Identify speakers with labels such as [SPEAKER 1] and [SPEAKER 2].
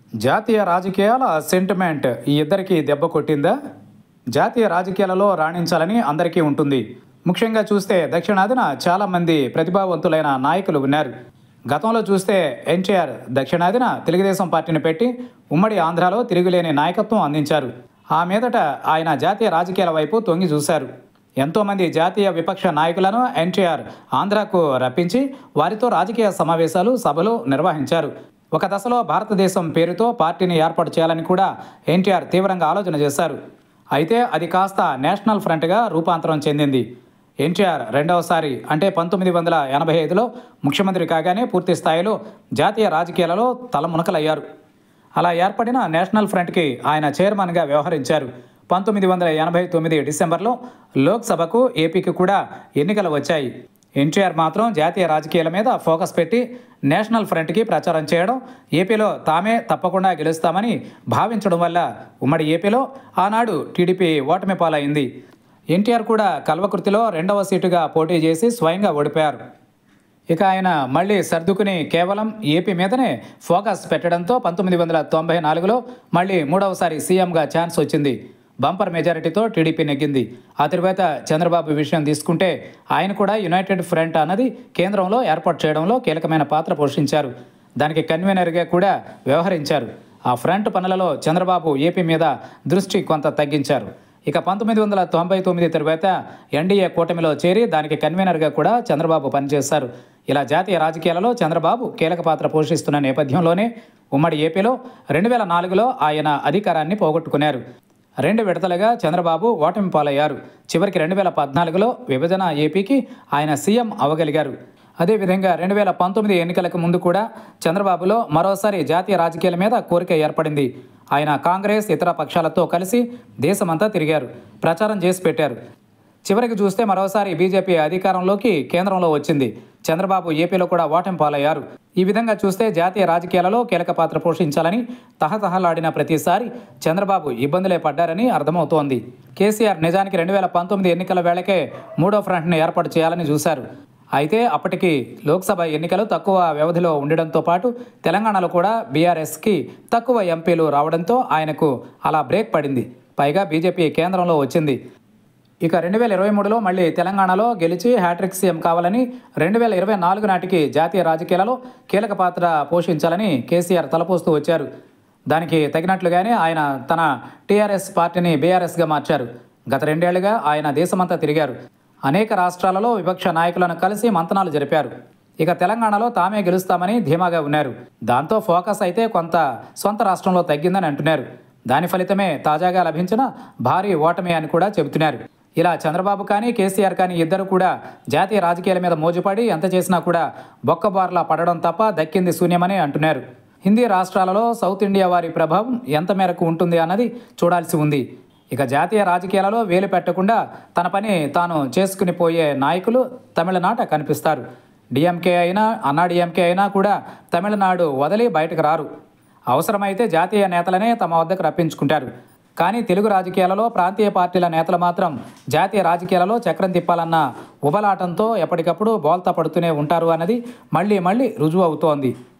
[SPEAKER 1] జాతీయ రాజకీయాల సెంటిమెంట్ ఈ ఇద్దరికి దెబ్బ కొట్టిందా జాతీయ రాజకీయాలలో రాణించాలని అందరికీ ఉంటుంది ముఖ్యంగా చూస్తే దక్షిణాదిన చాలామంది ప్రతిభావంతులైన నాయకులు ఉన్నారు గతంలో చూస్తే ఎన్టీఆర్ దక్షిణాదిన తెలుగుదేశం పార్టీని పెట్టి ఉమ్మడి ఆంధ్రాలో తిరుగులేని నాయకత్వం అందించారు ఆ మీదట ఆయన జాతీయ రాజకీయాల వైపు తొంగి చూశారు ఎంతోమంది జాతీయ విపక్ష నాయకులను ఎన్టీఆర్ ఆంధ్రాకు రప్పించి వారితో రాజకీయ సమావేశాలు సభలు నిర్వహించారు ఒక దశలో భారతదేశం పేరుతో పార్టీని ఏర్పాటు చేయాలని కూడా ఎన్టీఆర్ తీవ్రంగా ఆలోచన చేశారు అయితే అది కాస్త నేషనల్ ఫ్రంట్గా రూపాంతరం చెందింది ఎన్టీఆర్ రెండవసారి అంటే పంతొమ్మిది వందల ఎనభై ఐదులో ముఖ్యమంత్రి కాగానే పూర్తి స్థాయిలో జాతీయ రాజకీయాలలో తలమునకలయ్యారు అలా ఏర్పడిన నేషనల్ ఫ్రంట్కి ఆయన చైర్మన్గా వ్యవహరించారు పంతొమ్మిది వందల ఎనభై తొమ్మిది డిసెంబర్లో లోక్సభకు ఏపీకి కూడా ఎన్నికలు వచ్చాయి ఎన్టీఆర్ మాత్రం జాతీయ రాజకీయాల మీద ఫోకస్ పెట్టి నేషనల్ ఫ్రంట్కి ప్రచారం చేయడం ఏపీలో తామే తప్పకుండా గెలుస్తామని భావించడం వల్ల ఉమ్మడి ఏపీలో ఆనాడు టీడీపీ ఓటమి పాలైంది ఎన్టీఆర్ కూడా కల్వకుర్తిలో రెండవ సీటుగా పోటీ చేసి స్వయంగా ఓడిపోయారు ఇక ఆయన మళ్ళీ సర్దుకుని కేవలం ఏపీ మీదనే ఫోకస్ పెట్టడంతో పంతొమ్మిది వందల తొంభై నాలుగులో మళ్ళీ మూడవసారి సీఎంగా ఛాన్స్ వచ్చింది బంపర్ మెజారిటీతో టీడీపీ నెగ్గింది ఆ తరువాత చంద్రబాబు విషయం తీసుకుంటే ఆయన కూడా యునైటెడ్ ఫ్రంట్ అన్నది కేంద్రంలో ఏర్పాటు చేయడంలో కీలకమైన పాత్ర పోషించారు దానికి కన్వీనర్గా కూడా వ్యవహరించారు ఆ ఫ్రంట్ పనులలో చంద్రబాబు ఏపీ మీద దృష్టి కొంత తగ్గించారు ఇక పంతొమ్మిది వందల తొంభై తొమ్మిది తరువాత ఎన్డీఏ కూటమిలో చేరి దానికి కన్వీనర్గా కూడా చంద్రబాబు పనిచేశారు ఇలా జాతీయ రాజకీయాలలో చంద్రబాబు కీలక పాత్ర పోషిస్తున్న నేపథ్యంలోనే ఉమ్మడి ఏపీలో రెండు వేల నాలుగులో ఆయన అధికారాన్ని పోగొట్టుకున్నారు రెండు విడతలుగా చంద్రబాబు ఓటమి పాలయ్యారు చివరికి రెండు వేల పద్నాలుగులో విభజన ఏపీకి ఆయన సీఎం అవగలిగారు అదేవిధంగా రెండు వేల పంతొమ్మిది ఎన్నికలకు ముందు కూడా చంద్రబాబులో మరోసారి జాతీయ రాజకీయాల మీద కోరిక ఏర్పడింది ఆయన కాంగ్రెస్ ఇతర పక్షాలతో కలిసి దేశమంతా తిరిగారు ప్రచారం చేసి పెట్టారు చివరికి చూస్తే మరోసారి బీజేపీ అధికారంలోకి కేంద్రంలో వచ్చింది చంద్రబాబు ఏపీలో కూడా ఓటమి పాలయ్యారు ఈ విధంగా చూస్తే జాతీయ రాజకీయాలలో కీలక పాత్ర పోషించాలని తహతహలాడిన ప్రతిసారి చంద్రబాబు ఇబ్బందులే పడ్డారని అర్థమవుతోంది కేసీఆర్ నిజానికి రెండు వేల పంతొమ్మిది ఎన్నికల వేళకే మూడో ఫ్రంట్ను ఏర్పాటు చేయాలని చూశారు అయితే అప్పటికి లోక్సభ ఎన్నికలు తక్కువ వ్యవధిలో ఉండడంతో పాటు తెలంగాణలో కూడా బీఆర్ఎస్కి తక్కువ ఎంపీలు రావడంతో ఆయనకు అలా బ్రేక్ పడింది పైగా బీజేపీ కేంద్రంలో వచ్చింది ఇక రెండు వేల ఇరవై మూడులో మళ్ళీ తెలంగాణలో గెలిచి హ్యాట్రిక్ సీఎం కావాలని రెండు వేల ఇరవై నాలుగు నాటికి జాతీయ రాజకీయాలలో కీలక పాత్ర పోషించాలని కేసీఆర్ తలపోస్తూ వచ్చారు దానికి తగినట్లుగానే ఆయన తన టీఆర్ఎస్ పార్టీని బీఆర్ఎస్గా మార్చారు గత రెండేళ్లుగా ఆయన దేశమంతా తిరిగారు అనేక రాష్ట్రాలలో విపక్ష నాయకులను కలిసి మంతనాలు జరిపారు ఇక తెలంగాణలో తామే గెలుస్తామని ధీమాగా ఉన్నారు దాంతో ఫోకస్ అయితే కొంత సొంత రాష్ట్రంలో తగ్గిందని అంటున్నారు దాని ఫలితమే తాజాగా లభించిన భారీ ఓటమి అని కూడా చెబుతున్నారు ఇలా చంద్రబాబు కానీ కేసీఆర్ కానీ ఇద్దరు కూడా జాతీయ రాజకీయాల మీద మోజుపడి ఎంత చేసినా కూడా బొక్కబార్లా పడడం తప్ప దక్కింది శూన్యమని అంటున్నారు హిందీ రాష్ట్రాలలో సౌత్ ఇండియా వారి ప్రభావం ఎంత మేరకు ఉంటుంది అన్నది చూడాల్సి ఉంది ఇక జాతీయ రాజకీయాలలో వేలు పెట్టకుండా తన పని తాను చేసుకుని పోయే నాయకులు తమిళనాట కనిపిస్తారు డిఎంకే అయినా అన్నా డిఎంకే అయినా కూడా తమిళనాడు వదిలి బయటకు రారు అవసరమైతే జాతీయ నేతలనే తమ వద్దకు రప్పించుకుంటారు కానీ తెలుగు రాజకీయాలలో ప్రాంతీయ పార్టీల నేతలు మాత్రం జాతీయ రాజకీయాలలో చక్రం తిప్పాలన్న ఉబలాటంతో ఎప్పటికప్పుడు బోల్తా పడుతూనే ఉంటారు అన్నది మళ్ళీ మళ్ళీ రుజువు అవుతోంది